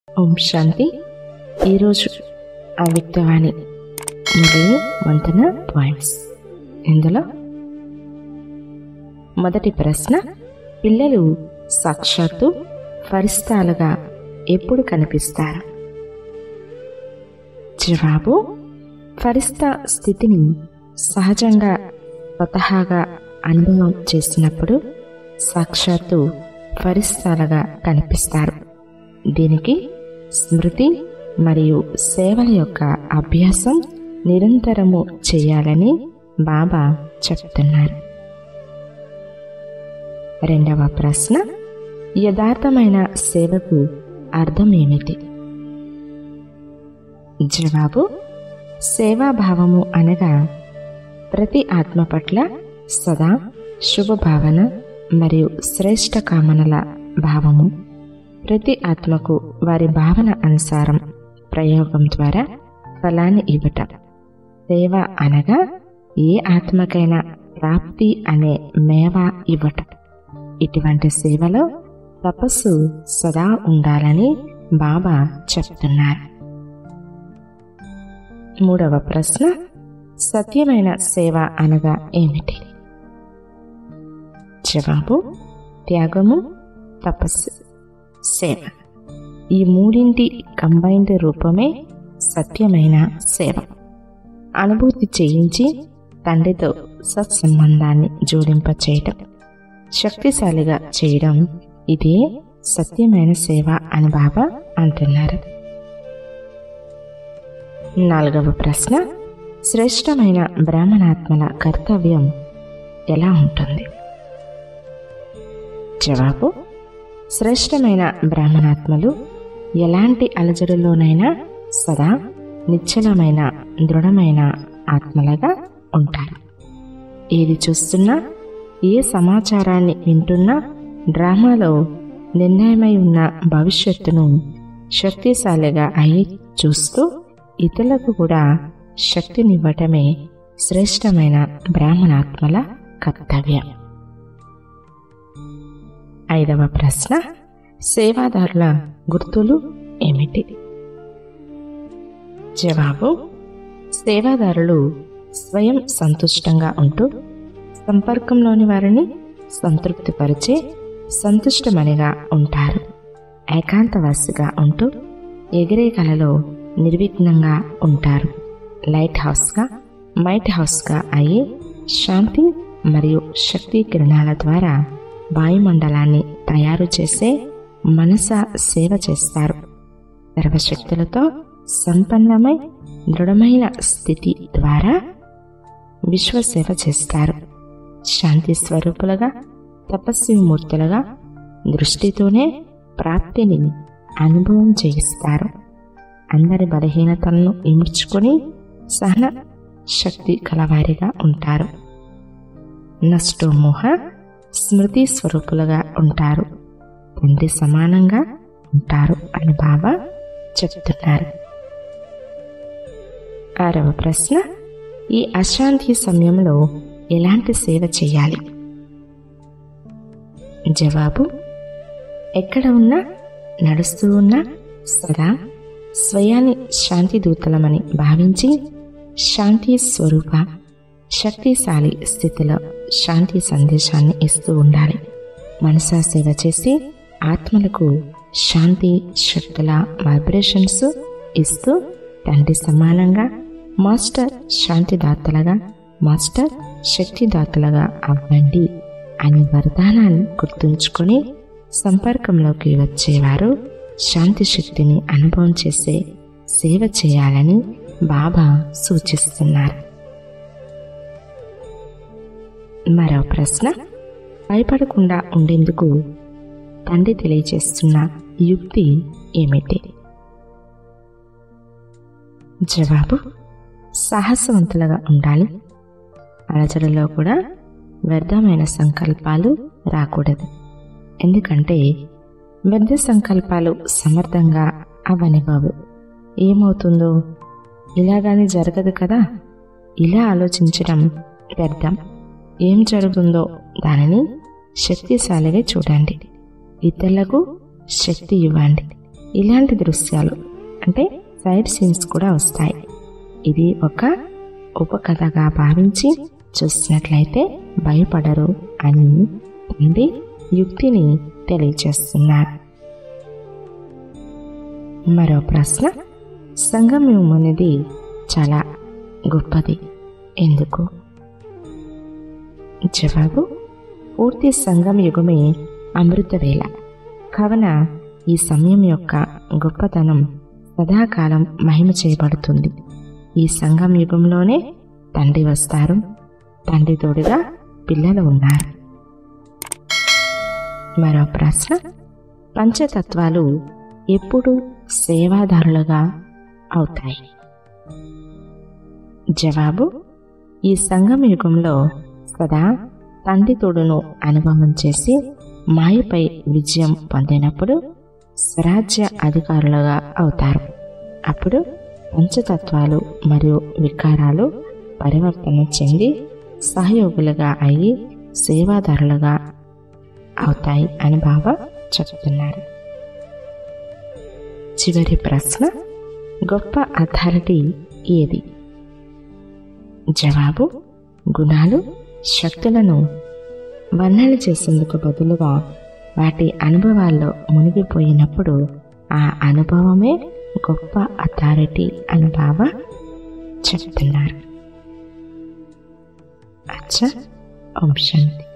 ఓం శాంతి ఈరోజు అవ్యక్తవాణి మొదలు వంతన పాయింట్స్ ఇందులో మొదటి ప్రశ్న పిల్లలు సాక్షాత్తు ఫరిస్తాలుగా ఎప్పుడు కనిపిస్తారు జవాబు ఫరిస్తా స్థితిని సహజంగా స్వతహాగా అనుభవం చేసినప్పుడు సాక్షాత్తు ఫరిస్తాలుగా కనిపిస్తారు దీనికి స్మృతి మరియు సేవల యొక్క అభ్యాసం నిరంతరము చేయాలని బాబా చెప్తున్నారు రెండవ ప్రశ్న యథార్థమైన సేవకు అర్థం ఏమిటి జవాబు సేవాభావము అనగా ప్రతి ఆత్మ పట్ల సదా శుభభావన మరియు శ్రేష్ట కామనల భావము ప్రతి ఆత్మకు వారి భావన అనుసారం ప్రయోగం ద్వారా ఫలాన్ని ఇవ్వటం సేవ అనగా ఏ ఆత్మకైనా ప్రాప్తి అనే మేవ ఇవ్వటం ఇటువంటి సేవలో తపస్సు సదా ఉండాలని బాబా చెప్తున్నారు మూడవ ప్రశ్న సత్యమైన సేవ అనగా ఏమిటి జవాబు త్యాగము తపస్సు సేవ ఈ మూడింటి కంబైన్డ్ రూపమే సత్యమైన సేవ అనుభూతి చేయించి తండ్రితో సత్సంబంధాన్ని జోడింప చేయటం శక్తిశాలిగా చేయడం ఇదే సత్యమైన సేవ అని బాబా అంటున్నారు నాలుగవ ప్రశ్న శ్రేష్టమైన బ్రాహ్మణాత్మల కర్తవ్యం ఎలా ఉంటుంది జవాబు శ్రేష్టమైన బ్రాహ్మణాత్మలు ఎలాంటి అలజడిలోనైనా సదా నిశ్చలమైన దృఢమైన ఆత్మలుగా ఉంటారు ఏది చూస్తున్నా ఏ సమాచారాన్ని వింటున్నా డ్రామాలో నిర్ణయమై ఉన్న భవిష్యత్తును శక్తిశాలిగా అయి చూస్తూ ఇతరులకు కూడా శక్తినివ్వటమే శ్రేష్టమైన బ్రాహ్మణాత్మల కర్తవ్యం ఐదవ ప్రశ్న సేవాదారుల గుర్తులు ఏమిటి జవాబు సేవాదారులు స్వయం సంతుష్టంగా ఉంటూ సంపర్కంలోని వారిని సంతృప్తిపరిచే సంతుష్టమనిగా ఉంటారు ఏకాంతవాసిగా ఉంటూ ఎగిరే కలలో నిర్విఘ్నంగా ఉంటారు లైట్ హౌస్గా మైట్ హౌస్గా అయ్యి శాంతి మరియు శక్తి కిరణాల ద్వారా వాయుమండలాన్ని తయారు చేసే మనస సేవ చేస్తారు సర్వశక్తులతో సంపన్నమై దృఢమైన స్థితి ద్వారా విశ్వసేవ చేస్తారు శాంతి స్వరూపులుగా తపస్విమూర్తులుగా దృష్టితోనే ప్రాప్తిని అనుభవం చేయిస్తారు అందరి బలహీనతలను ఇముడ్చుకొని సహన శక్తి కలవారిగా ఉంటారు నష్టోమోహ స్మృతి స్వరూపులుగా ఉంటారు తండ్రి సమానంగా ఉంటారు అని బాబా చెప్తున్నారు ఆరవ ప్రశ్న ఈ అశాంతి సమయంలో ఎలాంటి సేవ చేయాలి జవాబు ఎక్కడ ఉన్నా నడుస్తూ ఉన్నా సదా స్వయాన్ని శాంతి దూతలమని భావించి శాంతి స్వరూప శక్తిశాలి స్థితిలో శాంతి సందేశాన్ని ఇస్తూ ఉండాలి మనసా సేవ చేసి ఆత్మలకు శాంతి శక్తుల వైబ్రేషన్స్ ఇస్తూ తండ్రి సమానంగా మాస్టర్ శాంతిదాతలుగా మాస్టర్ శక్తిదాతలుగా అవ్వండి అనే వరదానాన్ని గుర్తుంచుకొని సంపర్కంలోకి వచ్చేవారు శాంతి శక్తిని అనుభవం చేసే సేవ చేయాలని బాబా సూచిస్తున్నారు మరో ప్రశ్న భయపడకుండా ఉండేందుకు తండ్రి తెలియజేస్తున్న యుక్తి ఏమిటి జవాబు సాహసవంతులుగా ఉండాలి అలజడిలో కూడా వ్యర్థమైన సంకల్పాలు రాకూడదు ఎందుకంటే వ్యర్థ సంకల్పాలు సమర్థంగా అవనివ్వవు ఏమవుతుందో ఇలాగాని జరగదు కదా ఇలా ఆలోచించడం వ్యర్థం ఏం జరుగుతుందో దానిని శక్తిశాలిగా చూడండి ఇతరులకు శక్తి ఇవ్వండి ఇలాంటి దృశ్యాలు అంటే సైడ్ సీన్స్ కూడా వస్తాయి ఇది ఒక ఉపకథగా భావించి చూసినట్లయితే భయపడరు అని తండ్రి యుక్తిని తెలియచేస్తున్నారు మరో ప్రశ్న సంగమం అనేది చాలా గొప్పది ఎందుకు జవాబు పూర్తి సంగం యుగమే అమృత వేళ కావున ఈ సమయం యొక్క గొప్పతనం సదాకాలం మహిమ చేయబడుతుంది ఈ సంగం యుగంలోనే తండ్రి వస్తారు తండ్రి తోడుగా పిల్లలు ఉన్నారు మరో ప్రశ్న పంచతత్వాలు ఎప్పుడు సేవాదారులుగా అవుతాయి జవాబు ఈ సంగమ యుగంలో సదా తండ్రి తోడును అనుభవం చేసి మాయపై విజయం పొందినప్పుడు స్వరాజ్య అధికారులుగా అవుతారు అప్పుడు పంచతత్వాలు మరియు వికారాలు పరివర్తన చెంది సహయోగులుగా అయ్యి సేవాదారులుగా అవుతాయి అని బాబా చెప్తున్నారు చివరి ప్రశ్న గొప్ప అథారిటీ ఏది జవాబు గుణాలు శక్తులను వర్ణన చేసేందుకు బదులుగా వాటి అనుభవాల్లో మునిగిపోయినప్పుడు ఆ అనుభవమే గొప్ప అథారిటీ అని బాబా చెప్తున్నారు అచ్చా ఓం శాంతి